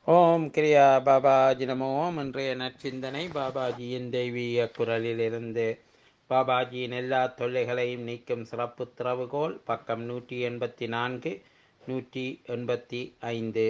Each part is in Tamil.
ஓம் கிரியா பாபாஜி நமோ ஓம் இன்றைய நற்சிந்தனை பாபாஜியின் தெய்வீக குரலிலிருந்து பாபாஜியின் எல்லா தொல்லைகளையும் நீக்கும் சிறப்பு திறவுகோல் பக்கம் நூற்றி எண்பத்தி நான்கு நூற்றி எண்பத்தி ஐந்து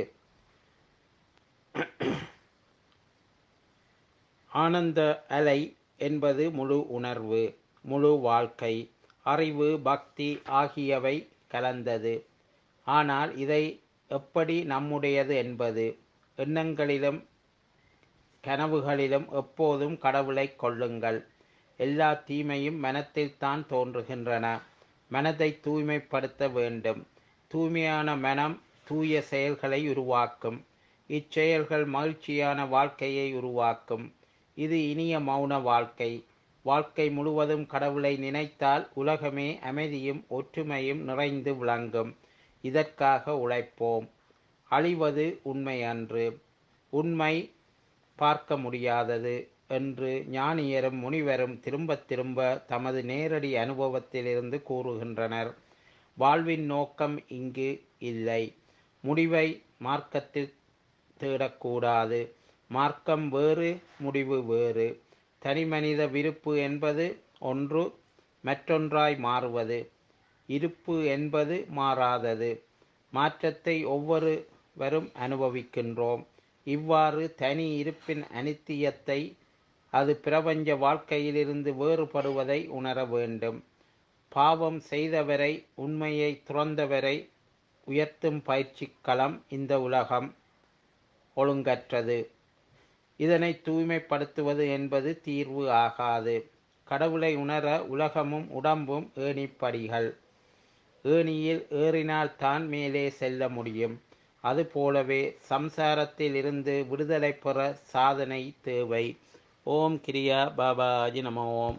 ஆனந்த அலை என்பது முழு உணர்வு முழு வாழ்க்கை அறிவு பக்தி ஆகியவை கலந்தது ஆனால் இதை எப்படி நம்முடையது என்பது எண்ணங்களிலும் கனவுகளிலும் எப்போதும் கடவுளை கொள்ளுங்கள் எல்லா தீமையும் மனத்தில்தான் தோன்றுகின்றன மனதை தூய்மைப்படுத்த வேண்டும் தூய்மையான மனம் தூய செயல்களை உருவாக்கும் இச்செயல்கள் மகிழ்ச்சியான வாழ்க்கையை உருவாக்கும் இது இனிய மௌன வாழ்க்கை வாழ்க்கை முழுவதும் கடவுளை நினைத்தால் உலகமே அமைதியும் ஒற்றுமையும் நிறைந்து விளங்கும் இதற்காக உழைப்போம் அழிவது உண்மை அன்று உண்மை பார்க்க முடியாதது என்று ஞானியரும் முனிவரும் திரும்ப திரும்ப தமது நேரடி அனுபவத்திலிருந்து கூறுகின்றனர் வாழ்வின் நோக்கம் இங்கு இல்லை முடிவை மார்க்கத்தில் தேடக்கூடாது மார்க்கம் வேறு முடிவு வேறு தனிமனித விருப்பு என்பது ஒன்று மற்றொன்றாய் மாறுவது இருப்பு என்பது மாறாதது மாற்றத்தை ஒவ்வொருவரும் அனுபவிக்கின்றோம் இவ்வாறு தனி இருப்பின் அனித்தியத்தை அது பிரபஞ்ச வாழ்க்கையிலிருந்து வேறுபடுவதை உணர வேண்டும் பாவம் செய்தவரை உண்மையை துறந்தவரை உயர்த்தும் பயிற்சி களம் இந்த உலகம் ஒழுங்கற்றது இதனை தூய்மைப்படுத்துவது என்பது தீர்வு ஆகாது கடவுளை உணர உலகமும் உடம்பும் ஏணிப்படிகள் ஏணியில் ஏறினால் தான் மேலே செல்ல முடியும் அதுபோலவே சம்சாரத்தில் இருந்து விடுதலை பெற சாதனை தேவை ஓம் கிரியா பாபாஜி நம ஓம்